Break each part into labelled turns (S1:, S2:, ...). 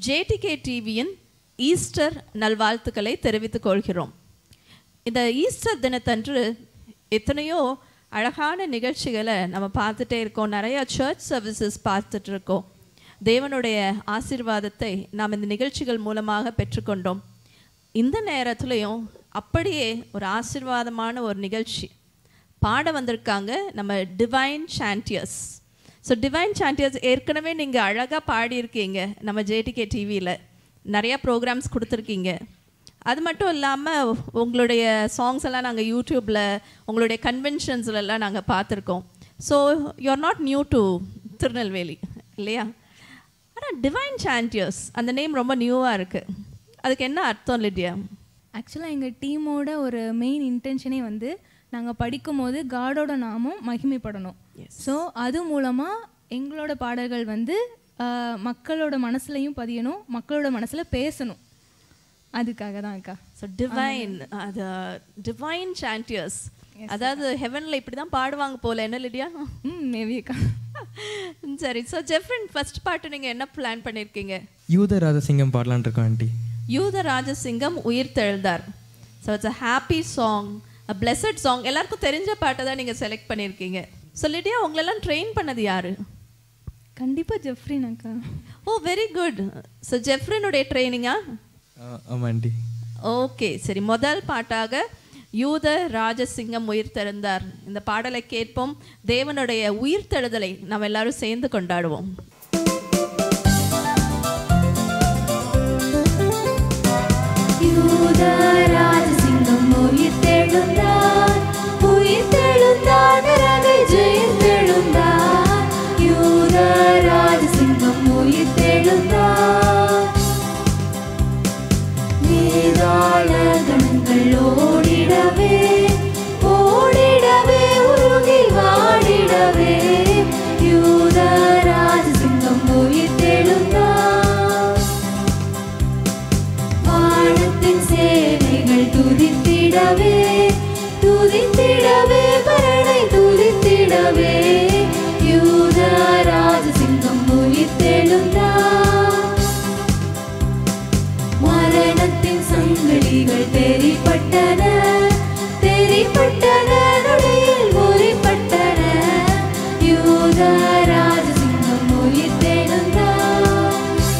S1: JDK டிவியின் Easter நல்வாழ்த்துக்களை தெரிவித்துக் கொள்கிறோம் இந்த ஈஸ்டர் தினத்தன்று எத்தனையோ அழகான நிகழ்ச்சிகளை நம்ம பார்த்துட்டே இருக்கோம் நிறைய சர்ச் சர்வீசஸ் பார்த்துட்டு இருக்கோம் தேவனுடைய ஆசீர்வாதத்தை நாம் இந்த நிகழ்ச்சிகள் மூலமாக பெற்றுக்கொண்டோம் இந்த நேரத்துலையும் அப்படியே ஒரு ஆசீர்வாதமான ஒரு நிகழ்ச்சி பாட வந்திருக்காங்க நம்ம divine sandiers so divine sandiers ஏற்கனவே நீங்கள் அழகாக பாடியிருக்கீங்க நம்ம ஜேடிகே டிவியில் நிறையா ப்ரோக்ராம்ஸ் கொடுத்துருக்கீங்க அது மட்டும் இல்லாமல் உங்களுடைய சாங்ஸ் எல்லாம் நாங்கள் யூடியூப்பில் உங்களுடைய கன்வென்ஷன்ஸ்லலாம் நாங்கள் பார்த்துருக்கோம் so you're not new to Tirunelveli இல்லையா ஆனால் டிவைன் சாண்டியர்ஸ் அந்த நேம் ரொம்ப நியூவாக இருக்குது அதுக்கு என்ன அர்த்தம் லிடியா
S2: ஆக்சுவலாக எங்கள் டீமோட ஒரு மெயின் இன்டென்ஷனே வந்து நாங்கள் படிக்கும்போது காடோட நாமம் மகிமைப்படணும் ஸோ அது மூலமாக எங்களோட பாடல்கள் வந்து ஆஹ், மக்களோட மனசுலையும் பதியணும் மக்களோட மனசில் பேசணும் அதுக்காக தான் அக்கா
S1: ஸோ டிவைன் அது டிவைன் சாண்டியர்ஸ் அதாவது ஹெவனில் இப்படி தான் பாடுவாங்க போல என்ன லிடியா
S2: ம் மேபி அக்கா
S1: சரி ஸோ ஜெஃப்ரின் ஃபர்ஸ்ட் பாட்டு நீங்கள் என்ன பிளான் பண்ணியிருக்கீங்க
S3: யூத ராஜசிங்கம் பாடலான் இருக்கோம் ஆண்டி
S1: யூத ராஜசிங்கம் உயிர் தெழுந்தார் so it's a happy song a blessed song எல்லாருக்கும் தெரிஞ்ச பாட்டை தான் நீங்கள் செலக்ட் பண்ணியிருக்கீங்க ஸோ லிடியா உங்களெல்லாம் ட்ரெயின் பண்ணது யாரு
S2: கண்டிப்பாக ஜெஃப்ரின் அக்கா
S1: ஓ வெரி குட் ஸோ ஜெஃப்ரினுடைய ட்ரைனிங்கா
S3: ஆமாம் ஆண்டி
S1: ஓகே சரி முதல் பாட்டாக யூத ராஜசிங்கம் உயிர் தெழுந்தார் இந்த பாடலை கேட்போம் தேவனுடைய உயிர் தெழுதலை நாம் எல்லாரும் சேர்ந்து கொண்டாடுவோம்
S4: யூதராஜசிங்கம் உயிர்த்தெழுந்தார், உயிர்த்தெழுந்தார், நரகை ஜெயித்தெழுந்தார். யூதராஜசிங்கம் உயிர்த்தெழுந்தார். வேதாள கணங்கள் ஓடிடவே, ஓடிடவே, உருகி வாடிடவே, யூதராஜசிங்கம் உயிர்த்தெழுந்தார். வானத்தின் சேனைகள் துதித்திடவே துதித்திடவே பரணை துதித்திடவே யூத ராஜசிங்கம் உயிர்த்தெழுந்தார் மரணத்தின் சங்கிலிகள் தெரிப்பட்டன தெரிப்பட்டன நொடியில் முறிப்பட்டன யூத ராஜசிங்கம் உயிர்த்தெழுந்தார்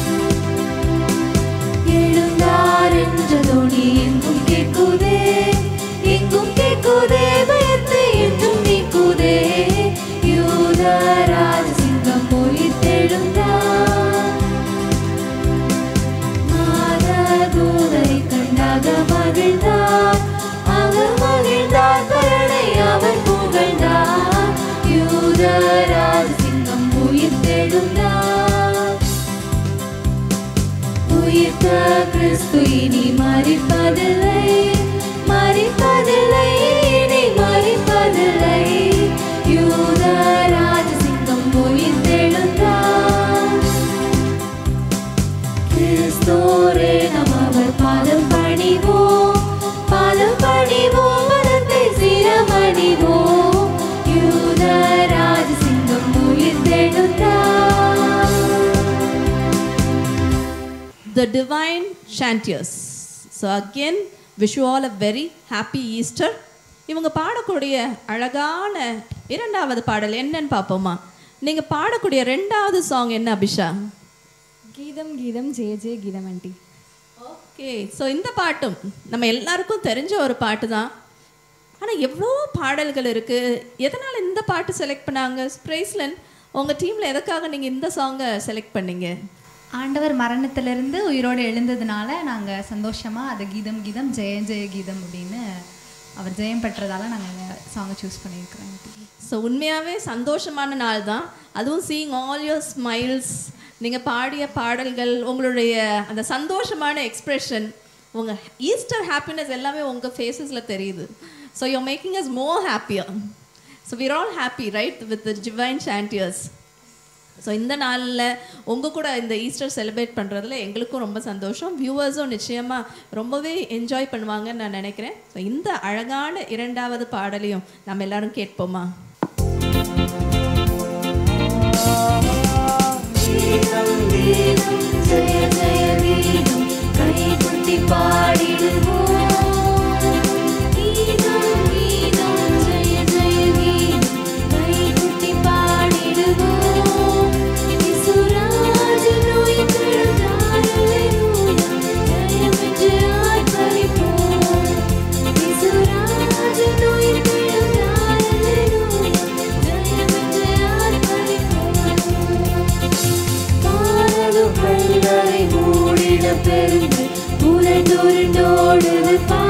S4: எழுந்தார் என்ற தொனி எங்கும் கேட்குதே எங்கும் கேட்குதே பயத்தை என்றும் நீக்குதே யூத ராஜசிங்கம் உயிர்த்தெழுந்தார் மாததூதை கண்டாக மகிழ்ந்தார் அவர் மகிழ்ந்தார் பரணை அவர் புகழ்ந்தார் யூத ராஜசிங்கம் உயிர்த்தெழுந்தார் உயிர்த்த கிறிஸ்து இனி மறிப்பதில்லை மறிப்பதில்லை இனி மறிப்பதில்லை யூத ராஜசிங்கம் உயிர்த்தெழுந்தார் கிறிஸ்தோரே நம் அவர் பாதம் பணிவோம் பாதம் பணிவோம் மனத்தை சிரமணிவோம் யூத ராஜசிங்கம் உயிர்த்தெழுந்தார்
S1: the divine chantiers so again wish you all a very happy easter இவங்க பாடக்கூடிய அழகான இரண்டாவது பாடல் என்னன்னு பார்ப்போமா நீங்க பாடக்கூடிய ரெண்டாவது சாங் என்ன அபிஷா
S2: கீதம் கீதம் ஜெய ஜெய கீதம் ஆண்டி
S1: ஓகே ஸோ இந்த பாட்டும் நம்ம எல்லாருக்கும் தெரிஞ்ச ஒரு பாட்டு தான் ஆனால் எவ்வளோ பாடல்கள் இருக்குது எதனால் இந்த பாட்டு செலக்ட் பண்ணாங்க ஸ்ப்ரைஸ்லன் உங்கள் டீமில் எதுக்காக நீங்கள் இந்த சாங்கை செலக்ட் பண்ணீங்க
S5: ஆண்டவர் மரணத்திலிருந்து உயிரோடு எழுந்ததுனால நாங்கள் சந்தோஷமாக அதை கீதம் கீதம் ஜெய ஜெய கீதம் அப்படின்னு அவர் ஜெயம் பெற்றதால நாங்கள் இந்த சாங்கை சூஸ் பண்ணியிருக்கிறோம்
S1: ஸோ உண்மையாகவே சந்தோஷமான நாள் தான் அதுவும் சீயிங் ஆல் யோர் ஸ்மைல்ஸ் நீங்கள் பாடிய பாடல்கள் உங்களுடைய அந்த சந்தோஷமான எக்ஸ்ப்ரெஷன் உங்கள் ஈஸ்டர் ஹாப்பினஸ் எல்லாமே உங்கள் ஃபேஸஸில் தெரியுது so you making us more happier so we're all happy right with the divine sandiers so இந்த நாளில் உங்கள் கூட இந்த ஈஸ்டர் செலிப்ரேட் பண்ணுறதுல எங்களுக்கும் ரொம்ப சந்தோஷம் வியூவர்ஸும் நிச்சயமாக ரொம்பவே என்ஜாய் பண்ணுவாங்கன்னு நான் நினைக்கிறேன் ஸோ இந்த அழகான இரண்டாவது பாடலையும் நம்ம எல்லாரும் கேட்போமா
S4: கீதம் கீதம் ஜெய ஜெய பெருங்கள் உருண்டுருண்டோடுது